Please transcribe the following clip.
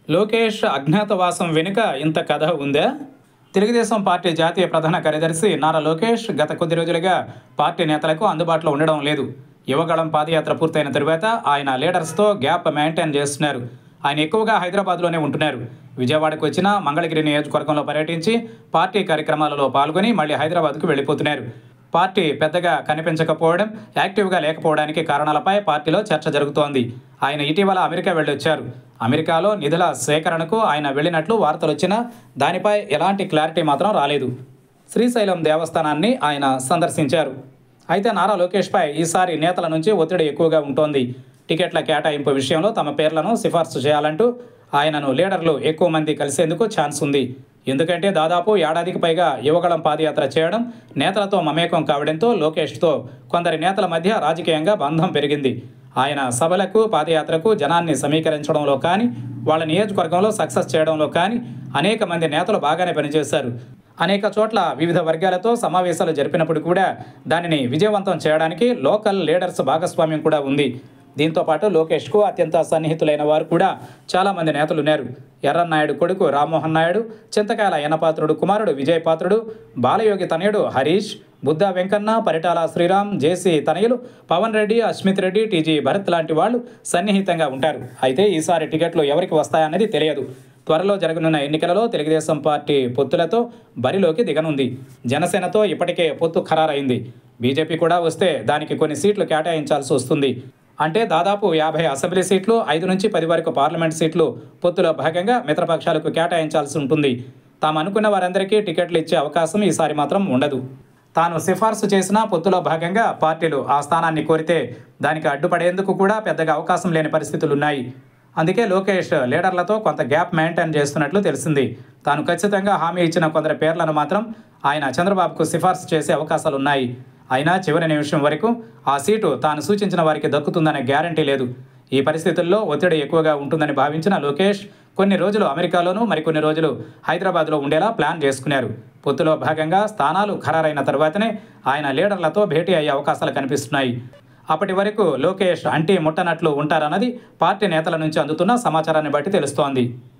లోకేష్ అజ్ఞాతవాసం వెనుక ఇంత కథ ఉందా తెలుగుదేశం పార్టీ జాతీయ ప్రధాన కార్యదర్శి నారా లోకేష్ గత కొద్ది రోజులుగా పార్టీ నేతలకు అందుబాటులో ఉండడం లేదు యువగళం పాదయాత్ర పూర్తయిన తరువాత ఆయన లీడర్స్తో గ్యాప్ మెయింటైన్ చేస్తున్నారు ఆయన ఎక్కువగా హైదరాబాద్లోనే ఉంటున్నారు విజయవాడకు వచ్చిన మంగళగిరి నియోజకవర్గంలో పర్యటించి పార్టీ కార్యక్రమాలలో పాల్గొని మళ్ళీ హైదరాబాద్కు వెళ్ళిపోతున్నారు పార్టీ పెద్దగా కనిపించకపోవడం యాక్టివ్గా లేకపోవడానికి కారణాలపై పార్టీలో చర్చ జరుగుతోంది ఆయన ఇటీవల అమెరికా వెళ్ళొచ్చారు అమెరికాలో నిధుల సేకరణకు ఆయన వెళ్ళినట్లు వార్తలు వచ్చినా దానిపై ఎలాంటి క్లారిటీ మాత్రం రాలేదు శ్రీశైలం దేవస్థానాన్ని ఆయన సందర్శించారు అయితే నారా లోకేష్పై ఈసారి నేతల నుంచి ఒత్తిడి ఎక్కువగా ఉంటోంది టికెట్ల కేటాయింపు విషయంలో తమ పేర్లను సిఫార్సు చేయాలంటూ ఆయనను లీడర్లు ఎక్కువ మంది కలిసేందుకు ఛాన్స్ ఉంది ఎందుకంటే దాదాపు ఏడాదికి పైగా యువగళం పాదయాత్ర చేయడం నేతలతో మమేకం కావడంతో లోకేష్తో కొందరి నేతల మధ్య రాజకీయంగా బంధం పెరిగింది ఆయన సభలకు పాదయాత్రకు జనాన్ని సమీకరించడంలో కానీ వాళ్ళ నియోజకవర్గంలో సక్సెస్ చేయడంలో కానీ అనేక మంది నేతలు బాగానే పనిచేశారు అనేక చోట్ల వివిధ వర్గాలతో సమావేశాలు జరిపినప్పుడు కూడా దానిని విజయవంతం చేయడానికి లోకల్ లీడర్స్ భాగస్వామ్యం కూడా ఉంది దీంతో పాటు లోకేష్కు అత్యంత సన్నిహితులైన వారు కూడా చాలామంది నేతలు ఉన్నారు ఎర్రన్నాయుడు కొడుకు రామ్మోహన్ నాయుడు చింతకాయల యనపాత్రుడు కుమారుడు విజయ్ పాత్రుడు బాలయోగి తనయుడు హరీష్ బుద్ధా వెంకన్న పరిటాల శ్రీరామ్ జేసీ తనయులు పవన్ రెడ్డి అస్మిత్ రెడ్డి టీజీ భరత్ లాంటి వాళ్ళు సన్నిహితంగా ఉంటారు అయితే ఈసారి టికెట్లు ఎవరికి వస్తాయన్నది తెలియదు త్వరలో జరగనున్న ఎన్నికలలో తెలుగుదేశం పార్టీ పొత్తులతో బరిలోకి దిగనుంది జనసేనతో ఇప్పటికే పొత్తు ఖరారైంది బీజేపీ కూడా వస్తే దానికి కొన్ని సీట్లు కేటాయించాల్సి వస్తుంది అంటే దాదాపు యాభై అసెంబ్లీ సీట్లు ఐదు నుంచి పది వరకు పార్లమెంట్ సీట్లు పొత్తులో భాగంగా మిత్రపక్షాలకు కేటాయించాల్సి ఉంటుంది తాము అనుకున్న వారందరికీ టికెట్లు ఇచ్చే అవకాశం ఈసారి మాత్రం ఉండదు తాను సిఫార్సు చేసిన పొత్తులో భాగంగా పార్టీలు ఆ స్థానాన్ని కోరితే దానికి అడ్డుపడేందుకు కూడా పెద్దగా అవకాశం లేని పరిస్థితులున్నాయి అందుకే లోకేష్ లీడర్లతో కొంత గ్యాప్ మెయింటైన్ చేస్తున్నట్లు తెలిసింది తాను ఖచ్చితంగా హామీ ఇచ్చిన కొందరి పేర్లను మాత్రం ఆయన చంద్రబాబుకు సిఫార్సు చేసే అవకాశాలున్నాయి అయినా చివరి నిమిషం వరకు ఆ సీటు తాను సూచించిన వారికి దక్కుతుందనే గ్యారంటీ లేదు ఈ పరిస్థితుల్లో ఒత్తిడి ఎక్కువగా ఉంటుందని భావించిన లోకేష్ కొన్ని రోజులు అమెరికాలోనూ మరికొన్ని రోజులు హైదరాబాద్లో ఉండేలా ప్లాన్ చేసుకున్నారు పొత్తులో భాగంగా స్థానాలు ఖరారైన తర్వాతనే ఆయన లీడర్లతో భేటీ అయ్యే అవకాశాలు కనిపిస్తున్నాయి అప్పటి వరకు లోకేష్ అంటీ ముట్టనట్లు ఉంటారన్నది పార్టీ నేతల నుంచి అందుతున్న సమాచారాన్ని బట్టి తెలుస్తోంది